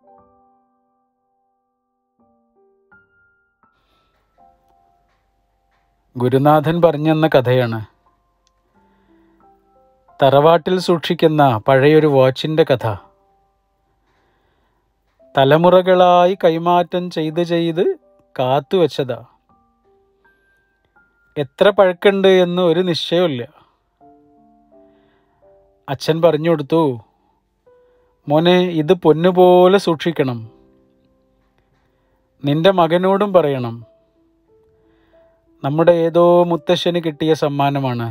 ഗുരുനാഥൻ പറഞ്ഞെന്ന കഥയാണ് തറവാട്ടിൽ സൂക്ഷിക്കുന്ന പഴയൊരു വാച്ചിൻ്റെ കഥ തലമുറകളായി കൈമാറ്റം ചെയ്ത് ചെയ്ത് കാത്തുവെച്ചതാ എത്ര പഴക്കമുണ്ട് എന്ന് ഒരു നിശ്ചയമില്ല അച്ഛൻ പറഞ്ഞു കൊടുത്തു മോനെ ഇത് പൊന്നുപോലെ സൂക്ഷിക്കണം നിന്റെ മകനോടും പറയണം നമ്മുടെ ഏതോ മുത്തശ്ശന് കിട്ടിയ സമ്മാനമാണ്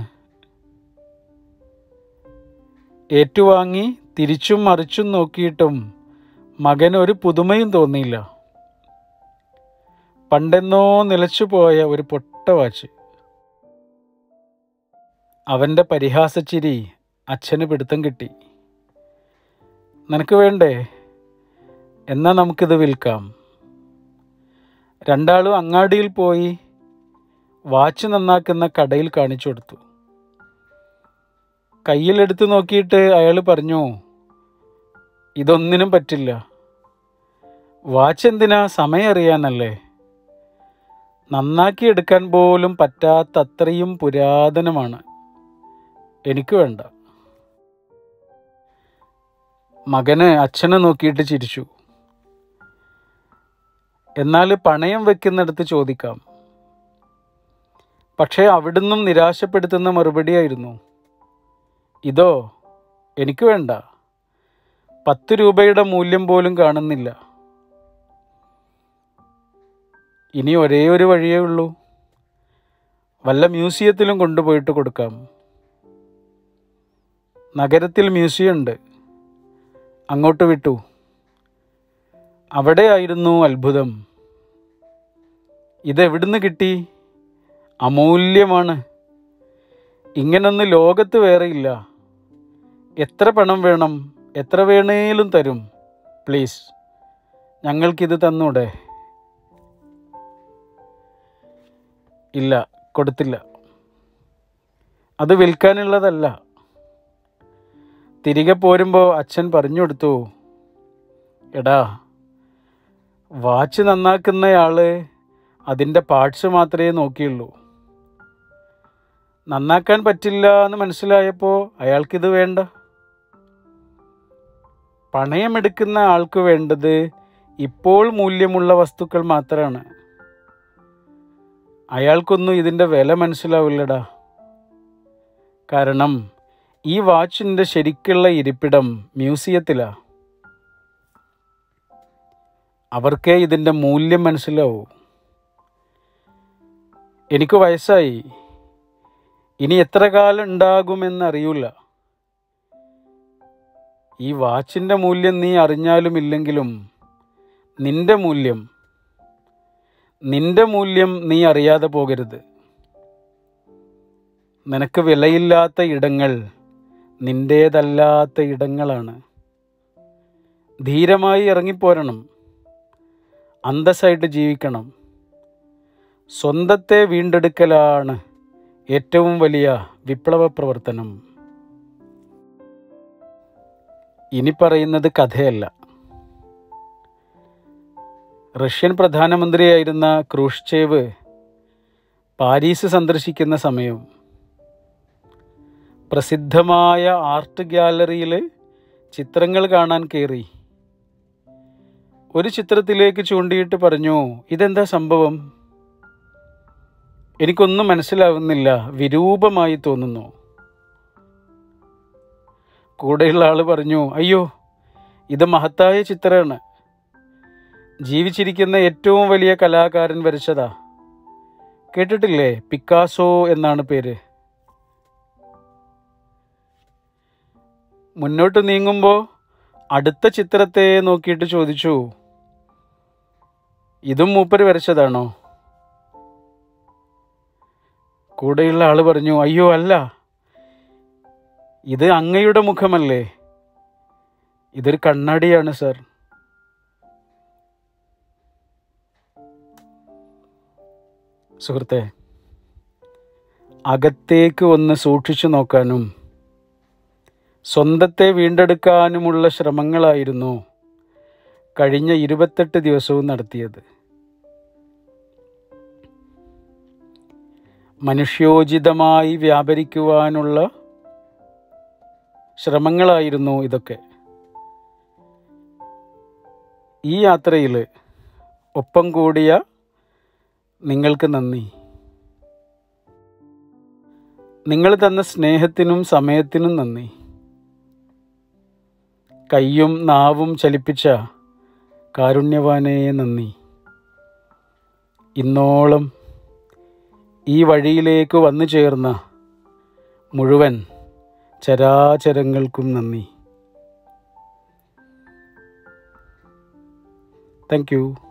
ഏറ്റുവാങ്ങി തിരിച്ചും മറിച്ചും നോക്കിയിട്ടും മകന് ഒരു പുതുമയും തോന്നിയില്ല പണ്ടെന്നോ നിലച്ചുപോയ ഒരു പൊട്ട വാച്ച് അവൻ്റെ പരിഹാസച്ചിരി അച്ഛന് പിടുത്തം കിട്ടി നിനക്ക് വേണ്ടേ എന്നാ നമുക്കിത് വിൽക്കാം രണ്ടാളും അങ്ങാടിയിൽ പോയി വാച്ച് നന്നാക്കുന്ന കടയിൽ കാണിച്ചു കൊടുത്തു കയ്യിലെടുത്ത് നോക്കിയിട്ട് അയാൾ പറഞ്ഞു ഇതൊന്നിനും പറ്റില്ല വാച്ച് എന്തിനാ സമയം അറിയാനല്ലേ നന്നാക്കി എടുക്കാൻ പോലും പറ്റാത്ത അത്രയും പുരാതനമാണ് എനിക്ക് വേണ്ട മകന് അച്ഛനെ നോക്കിയിട്ട് ചിരിച്ചു എന്നാൽ പണയം വെക്കുന്നിടത്ത് ചോദിക്കാം പക്ഷേ അവിടുന്നും നിരാശപ്പെടുത്തുന്ന മറുപടിയായിരുന്നു ഇതോ എനിക്ക് വേണ്ട പത്ത് രൂപയുടെ മൂല്യം പോലും കാണുന്നില്ല ഇനി ഒരേ ഒരു വഴിയേ ഉള്ളൂ വല്ല മ്യൂസിയത്തിലും കൊണ്ടുപോയിട്ട് കൊടുക്കാം നഗരത്തിൽ മ്യൂസിയം ഉണ്ട് അങ്ങോട്ട് വിട്ടു അവിടെയായിരുന്നു അത്ഭുതം ഇതെവിടുന്ന് കിട്ടി അമൂല്യമാണ് ഇങ്ങനൊന്ന് ലോകത്ത് വേറെയില്ല എത്ര പണം വേണം എത്ര വേണേലും തരും പ്ലീസ് ഞങ്ങൾക്കിത് തന്നൂടെ ഇല്ല കൊടുത്തില്ല അത് വിൽക്കാനുള്ളതല്ല തിരികെ പോരുമ്പോൾ അച്ഛൻ പറഞ്ഞു കൊടുത്തു എടാ വാച്ച് നന്നാക്കുന്നയാള് അതിൻ്റെ പാർട്സ് മാത്രമേ നോക്കിയുള്ളൂ നന്നാക്കാൻ പറ്റില്ല എന്ന് മനസ്സിലായപ്പോൾ അയാൾക്കിത് വേണ്ട പണയമെടുക്കുന്ന ആൾക്ക് വേണ്ടത് ഇപ്പോൾ മൂല്യമുള്ള വസ്തുക്കൾ മാത്രമാണ് അയാൾക്കൊന്നും ഇതിൻ്റെ വില മനസ്സിലാവില്ലടാ കാരണം ഈ വാച്ചിൻ്റെ ശരിക്കുള്ള ഇരിപ്പിടം മ്യൂസിയത്തിലാ അവർക്കേ ഇതിൻ്റെ മൂല്യം മനസ്സിലാവൂ എനിക്ക് വയസ്സായി ഇനി എത്ര കാലം ഉണ്ടാകുമെന്ന് അറിയൂല ഈ വാച്ചിൻ്റെ മൂല്യം നീ അറിഞ്ഞാലും ഇല്ലെങ്കിലും നിന്റെ മൂല്യം നിന്റെ മൂല്യം നീ അറിയാതെ പോകരുത് നിനക്ക് വിലയില്ലാത്ത ഇടങ്ങൾ നിന്റേതല്ലാത്ത ഇടങ്ങളാണ് ധീരമായി ഇറങ്ങിപ്പോരണം അന്തസ്സായിട്ട് ജീവിക്കണം സ്വന്തത്തെ വീണ്ടെടുക്കലാണ് ഏറ്റവും വലിയ വിപ്ലവ പ്രവർത്തനം ഇനി പറയുന്നത് കഥയല്ല റഷ്യൻ പ്രധാനമന്ത്രിയായിരുന്ന ക്രൂഷ്ചേവ് പാരീസ് സന്ദർശിക്കുന്ന സമയം പ്രസിദ്ധമായ ആർട്ട് ഗ്യാലറിയിൽ ചിത്രങ്ങൾ കാണാൻ കയറി ഒരു ചിത്രത്തിലേക്ക് ചൂണ്ടിയിട്ട് പറഞ്ഞു ഇതെന്താ സംഭവം എനിക്കൊന്നും മനസ്സിലാവുന്നില്ല വിരൂപമായി തോന്നുന്നു കൂടെയുള്ള ആൾ പറഞ്ഞു അയ്യോ ഇത് മഹത്തായ ചിത്രമാണ് ജീവിച്ചിരിക്കുന്ന ഏറ്റവും വലിയ കലാകാരൻ വരച്ചതാ കേട്ടിട്ടില്ലേ പിക്കാസോ എന്നാണ് പേര് മുന്നോട്ട് നീങ്ങുമ്പോൾ അടുത്ത ചിത്രത്തെ നോക്കിയിട്ട് ചോദിച്ചു ഇതും മൂപ്പര് വരച്ചതാണോ കൂടെയുള്ള ആള് പറഞ്ഞു അയ്യോ അല്ല ഇത് അങ്ങയുടെ മുഖമല്ലേ ഇതൊരു കണ്ണാടിയാണ് സർ സുഹൃത്തെ അകത്തേക്ക് ഒന്ന് സൂക്ഷിച്ചു നോക്കാനും സ്വന്തത്തെ വീണ്ടെടുക്കാനുമുള്ള ശ്രമങ്ങളായിരുന്നു കഴിഞ്ഞ ഇരുപത്തെട്ട് ദിവസവും നടത്തിയത് മനുഷ്യോചിതമായി വ്യാപരിക്കുവാനുള്ള ശ്രമങ്ങളായിരുന്നു ഇതൊക്കെ ഈ യാത്രയിൽ ഒപ്പം കൂടിയ നിങ്ങൾക്ക് നന്ദി നിങ്ങൾ തന്ന സ്നേഹത്തിനും സമയത്തിനും നന്ദി കയ്യും നാവും ചലിപ്പിച്ച കാരുണ്യവാനേ നന്ദി ഇന്നോളം ഈ വഴിയിലേക്ക് വന്നു ചേർന്ന മുഴുവൻ ചരാചരങ്ങൾക്കും നന്ദി താങ്ക് യു